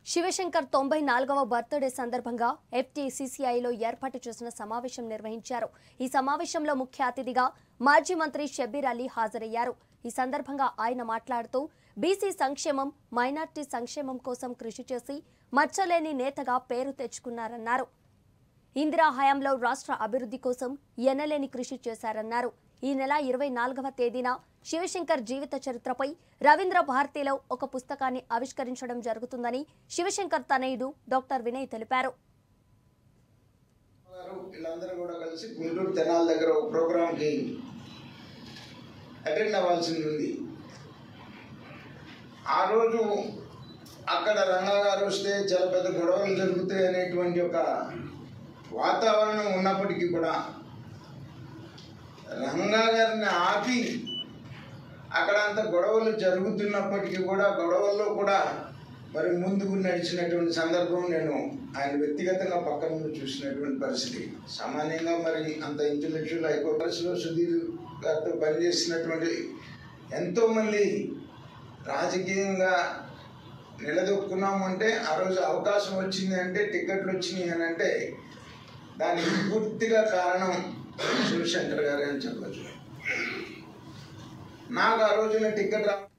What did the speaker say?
శివశంకర్ తొంభై నాలుగవ బర్త్డే సందర్భంగా ఎఫ్టీసీసీఐలో ఏర్పాటు చేసిన సమావేశం నిర్వహించారు ఈ సమావేశంలో ముఖ్య అతిథిగా మాజీ మంత్రి షబ్బీర్ అలీ హాజరయ్యారు ఈ సందర్భంగా ఆయన మాట్లాడుతూ బీసీ సంక్షేమం మైనార్టీ సంక్షేమం కోసం కృషి చేసి మచ్చలేని నేతగా పేరు తెచ్చుకున్నారన్నారు ఇందిరా హయాంలో రాష్ట్ర అభివృద్ధి కోసం ఎనలేని కృషి చేశారన్నారు ఈ నెల ఇరవై నాలుగవ తేదీన శివశంకర్ జీవిత చరిత్రపై రవీంద్ర భారతిలో ఒక పుస్తకాన్ని ఆవిష్కరించడం జరుగుతుందని శివశంకర్ తనయుడు డాక్టర్ వినయ్ తెలిపారు గారు వీళ్ళందరూ కూడా కలిసి గుంటూరు తెనాల దగ్గర ఒక ప్రోగ్రాంకి అటెండ్ అవ్వాల్సింది ఉంది ఆ రోజు అక్కడ రంగా గారు వస్తే చాలా పెద్ద గొడవలు జరుగుతాయి అనేటువంటి ఒక వాతావరణం ఉన్నప్పటికీ కూడా రంగా గారిని ఆపి అక్కడ అంత గొడవలు జరుగుతున్నప్పటికీ కూడా గొడవల్లో కూడా మరి ముందుకు నడిచినటువంటి సందర్భం నేను ఆయన వ్యక్తిగతంగా పక్క నుండి చూసినటువంటి పరిస్థితి సామాన్యంగా మరి అంత ఇంటలెక్చువల్ హైకోర్టులో సుధీర్ గారితో పనిచేసినటువంటి ఎంతోమంది రాజకీయంగా నిలదొక్కున్నాము అంటే ఆ రోజు అవకాశం వచ్చింది అంటే టికెట్లు వచ్చినాయి అని అంటే దానికి పూర్తిగా కారణం శివశంకర్ గారే అని చెప్పచ్చు నాకు ఆ రోజున టికెట్ రా